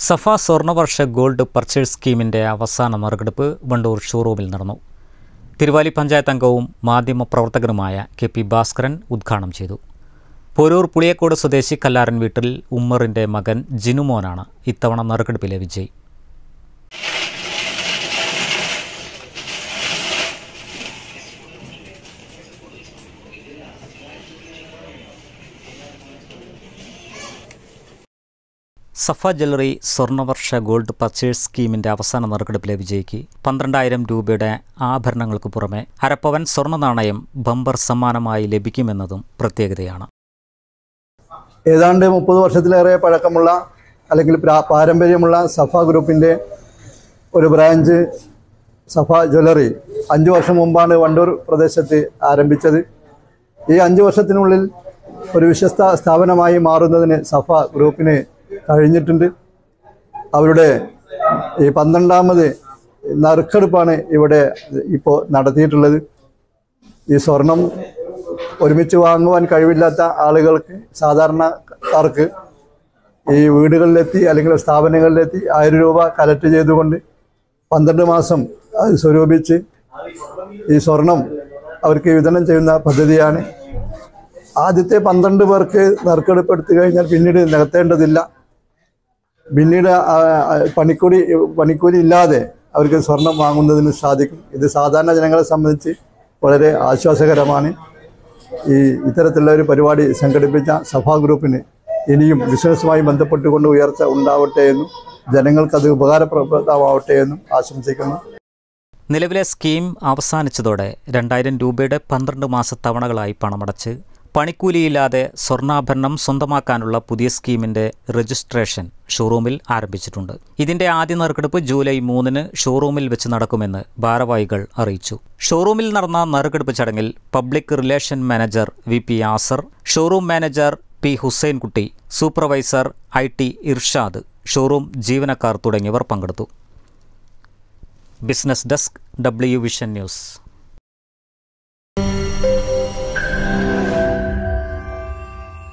സഫ സ്വർണ്ണവർഷ gold purchase സ്കീമിൻ്റെ അവസാന നറുക്കെടുപ്പ് വണ്ടൂർ ഷോറൂമിൽ നടന്നു തിരുവാലി പഞ്ചായത്ത് അംഗവും മാധ്യമപ്രവർത്തകനുമായ കെ പി ഭാസ്കരൻ ഉദ്ഘാടനം ചെയ്തു പോരൂർ പുളിയക്കോട് സ്വദേശി കല്ലാരൻ വീട്ടിൽ ഉമ്മറിൻ്റെ മകൻ ജിനുമോനാണ് ഇത്തവണ നറുക്കെടുപ്പിലെ വിജയി Safa jewellery Swarnavarsha gold purchase സ്കീമിന്റെ അവസാന നറുക്കെടുപ്പിലെ വിജയിക്ക് പന്ത്രണ്ടായിരം രൂപയുടെ ആഭരണങ്ങൾക്ക് പുറമെ അരപ്പവൻ സ്വർണ്ണ നാണയം ബമ്പർ സമ്മാനമായി ലഭിക്കുമെന്നതും പ്രത്യേകതയാണ് ഏതാണ്ട് മുപ്പത് വർഷത്തിലേറെ പഴക്കമുള്ള അല്ലെങ്കിൽ പ്രാ- പാരമ്പര്യമുള്ള സഫ ഗ്രൂപ്പിൻ്റെ ഒരു ബ്രാഞ്ച് സഫ ജ്വല്ലറി അഞ്ച് വർഷം മുമ്പാണ് വണ്ടൂർ പ്രദേശത്ത് ആരംഭിച്ചത് ഈ അഞ്ച് വർഷത്തിനുള്ളിൽ ഒരു വിശ്വസ്ത സ്ഥാപനമായി മാറുന്നതിന് സഫ ഗ്രൂപ്പിന് കഴിഞ്ഞിട്ടുണ്ട് അവരുടെ ഈ പന്ത്രണ്ടാമത് നറുക്കെടുപ്പാണ് ഇവിടെ ഇപ്പോൾ നടത്തിയിട്ടുള്ളത് ഈ സ്വർണം ഒരുമിച്ച് വാങ്ങുവാൻ കഴിവില്ലാത്ത ആളുകൾക്ക് സാധാരണക്കാർക്ക് ഈ വീടുകളിലെത്തി അല്ലെങ്കിൽ സ്ഥാപനങ്ങളിലെത്തി ആയിരം രൂപ കലക്ട് ചെയ്തുകൊണ്ട് പന്ത്രണ്ട് മാസം അത് സ്വരൂപിച്ച് ഈ സ്വർണം അവർക്ക് വിതരണം ചെയ്യുന്ന പദ്ധതിയാണ് ആദ്യത്തെ പന്ത്രണ്ട് പേർക്ക് നറുക്കെടുപ്പ് എടുത്തു കഴിഞ്ഞാൽ പിന്നീട് നികത്തേണ്ടതില്ല പിന്നീട് ആ, ആ, പണിക്കൂലി പണിക്കൂലി ഇല്ലാതെ അവർക്ക് സ്വർണം വാങ്ങുന്നതിന് സാധിക്കും ഇത് സാധാരണ ജനങ്ങളെ സംബന്ധിച്ച് വളരെ ആശ്വാസകരമാണ് ഈ ഇത്തരത്തിലുള്ള ഒരു പരിപാടി സംഘടിപ്പിച്ച സഭാ ഗ്രൂപ്പിന് ഇനിയും ബിസിനസ്സുമായി ബന്ധപ്പെട്ടുകൊണ്ട് ഉയർച്ച ഉണ്ടാവട്ടെ എന്നും ജനങ്ങൾക്കത് ഉപകാരപ്രദമാവട്ടെ എന്നും ആശംസിക്കുന്നു നിലവിലെ സ്കീം അവസാനിച്ചതോടെ രണ്ടായിരം രൂപയുടെ പന്ത്രണ്ട് മാസ തവണകളായി പണമടച്ച് പണിക്കൂലിയില്ലാതെ സ്വർണ്ണാഭരണം സ്വന്തമാക്കാനുള്ള പുതിയ സ്കീമിന്റെ രജിസ്ട്രേഷൻ ഷോറൂമിൽ ആരംഭിച്ചിട്ടുണ്ട് ഇതിന്റെ ആദ്യ നറുക്കെടുപ്പ് ജൂലൈ മൂന്നിന് ഷോറൂമിൽ വെച്ച് നടക്കുമെന്ന് ഭാരവാഹികൾ അറിയിച്ചു ഷോറൂമിൽ നടന്ന നറുക്കെടുപ്പ് ചടങ്ങിൽ public relation manager V P Asar showroom manager P Hussainkutty supervisor I T Irshad showroom ജീവനക്കാർ തുടങ്ങിയവർ പങ്കെടുത്തു business desk W vision news